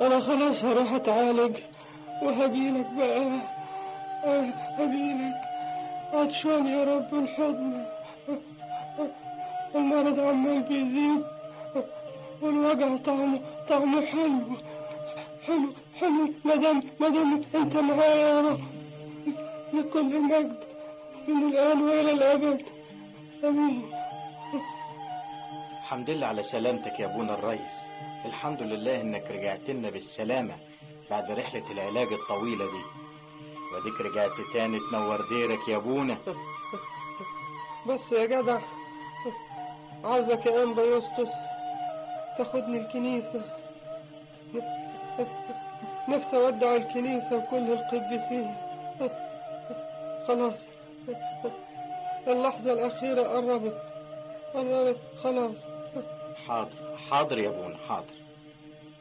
أنا خلاص هروح أتعالج وهجيلك بقى آه، هجيلك عطشان يا رب الحضن المرض عمال بيزيد والوجع طعمه طعمه حلو حلو حلو مدام مدام انت معايا يا رب لكل المجد من الآن وإلى الأبد آمين الحمد لله على سلامتك يا ابونا الريس الحمد لله انك رجعت لنا بالسلامة بعد رحلة العلاج الطويلة دي وديك رجعت تاني تنور ديرك يا ابونا بس يا جدع عاوزك يا أنبا يسطس تاخدني الكنيسة نفسي أودع الكنيسة وكل القديسين خلاص اللحظة الأخيرة قربت قربت خلاص حاضر حاضر يا ابونا حاضر